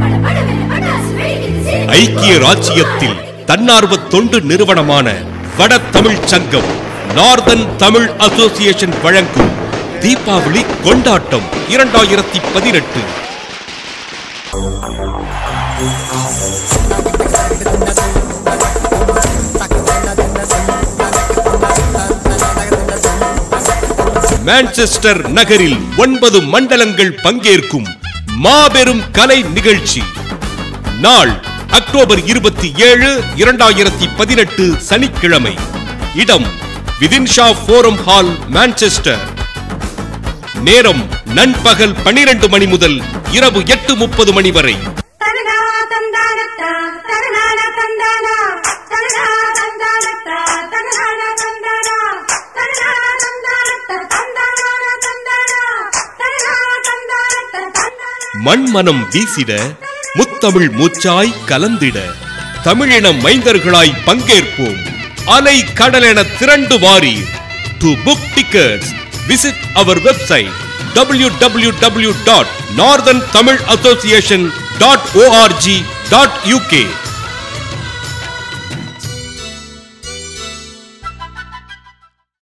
ஐக்கிய ராச்சியத்தில் தன்னார்வ தொண்டு நிறுவனமான வட தமிழ் சங்கம் நார்தன் தமிழ் அசோசியேஷன் வழங்கும் தீபாவளி கொண்டாட்டம் இரண்டாயிரத்தி பதினெட்டு மான்செஸ்டர் நகரில் ஒன்பது மண்டலங்கள் பங்கேற்கும் மாபெரும் கலை நிகழ்ச்சி நாள் அக்டோபர் இருபத்தி ஏழு இரண்டாயிரத்தி பதினெட்டு சனிக்கிழமை இடம் விதின்ஷா ஃபோரம் ஹால் மான்செஸ்டர் நேரம் நண்பகல் பனிரெண்டு மணி முதல் இரவு எட்டு முப்பது மணி வரை தனனா தந்தானத்தா தனனான தந்தானா தனனா தந்தானத்தா தனனான தந்தானா தனனா தந்தானத்தா தந்தானான தந்தானா தனனா தந்தானத்தா தந்தானா மண்மனம் வீசிட முத்தமிழ் மூச்சாய் கலந்திட தமிழின மைந்தர்களாய் பங்கேற்போம் அலை கடலென திரண்டு வாரீர் to book tickets visit our website W W W dot northern Tamil association dot ORG dot UK